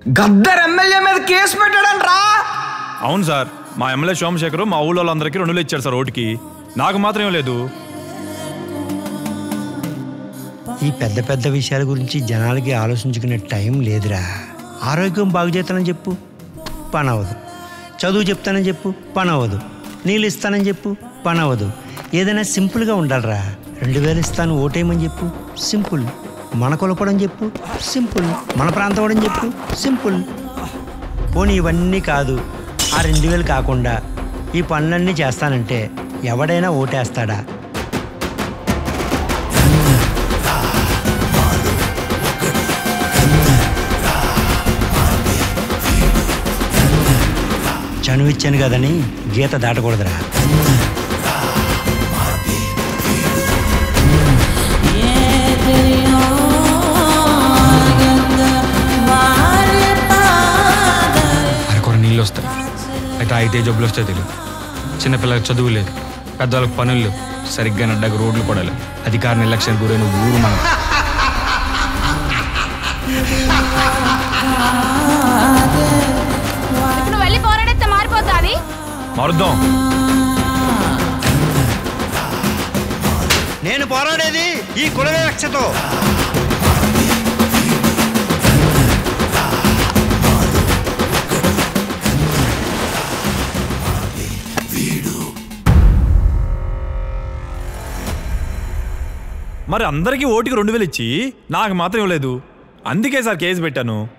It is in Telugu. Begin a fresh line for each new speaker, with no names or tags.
గద్దర్ ఎమ్మెల్యే మీద కేసు పెట్టాడంట్రా
అవును సార్ మా ఎమ్మెల్యే సోమశేఖర్ మా ఊళ్ళో వాళ్ళందరికీ రెండు వేలు ఇచ్చారు సార్ ఓటుకి నాకు మాత్రం ఏం లేదు
ఈ పెద్ద పెద్ద విషయాల గురించి జనాలకి ఆలోచించుకునే టైం లేదురా ఆరోగ్యం బాగు చేస్తానని చెప్పు పని అవ్వదు చదువు చెప్తానని చెప్పు పని అవ్వదు నీళ్ళు ఇస్తానని చెప్పు పని అవ్వదు ఏదైనా సింపుల్గా ఉండాలిరా రెండు వేలు ఇస్తాను ఓటేయమని చెప్పు సింపుల్ మన కొలపడం చెప్పు సింపుల్ మన ప్రాంతం అని చెప్పు సింపుల్ పోనీ ఇవన్నీ కాదు ఆ రెండు వేలు కాకుండా ఈ పనులన్నీ చేస్తానంటే ఎవడైనా ఓటేస్తాడా చనువిచ్చాను కదని గీత దాటకూడదురా
అరకొర నీళ్ళు వస్తాయి అయితే అయితే జబ్బులు వస్తాయి తెలియదు చిన్నపిల్లలకు చదువు లేదు పెద్దవాళ్ళకి పనులు లేవు సరిగ్గా నడ్డకు రోడ్లు పడాలి అధికార నిర్లక్ష్యం గురైన ఊరు మనం
ఇప్పుడు వెళ్ళి పోరాడితే మారిపోతా అది
మారుద్దాం
నేను పోరాడేది ఈ కుల వివక్షతో
మరి అందరికీ ఓటుకి రెండు వేలు ఇచ్చి నాకు మాత్రం ఇవ్వలేదు అందుకే సార్ కేసు పెట్టాను